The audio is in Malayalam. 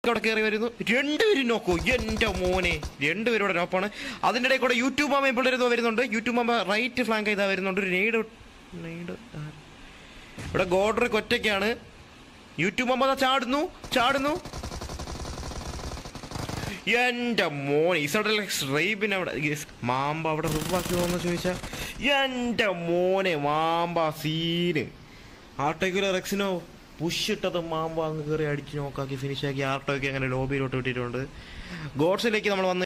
അവിടെ കയറി വരുന്നു രണ്ടുപേരും നോക്കൂ എന്റെ മോനെ രണ്ടുപേരും ഇവിടെ നോപ്പാണ് അതിൻ്റെ ഇടയിൽ കൂടെ യൂട്യൂബ് മാമ പിള്ളേരുന്നോ വരുന്നുണ്ട് യൂട്യൂബ് മാമ റൈറ്റ് ഫ്ലാങ്ക് ചെയ്താൽ വരുന്നുണ്ട് ഒരു നെയ്ഡ് നെയ്ഡ് ഇവിടെ ഗോഡ്രിക്ക് ഒറ്റയ്ക്കാണ് യൂട്യൂബ് മാമ ദാ ചാടുന്നു ചാടുന്നു എന്റെ മോൻ ഇസഡൽ റൈബിന് അവിടെ yes, മാമ്പ അവിടെ റിവാക്കി വന്നു ചോദിച്ചാ എന്റെ മോനെ മാമ്പ സീന് ആർട്ടോയ്ക്കുള്ള റെക്സിനോ പുഷ് ഇട്ടത് മാമ്പ അങ്ങ് കയറി അടിച്ച് നോക്കാക്കി ഫിനിഷാക്കി ആർട്ടോയ്ക്ക് അങ്ങനെ ലോബിയിലോട്ട് വിട്ടിട്ടുണ്ട് ഗോഡ്സിലേക്ക് നമ്മൾ വന്ന്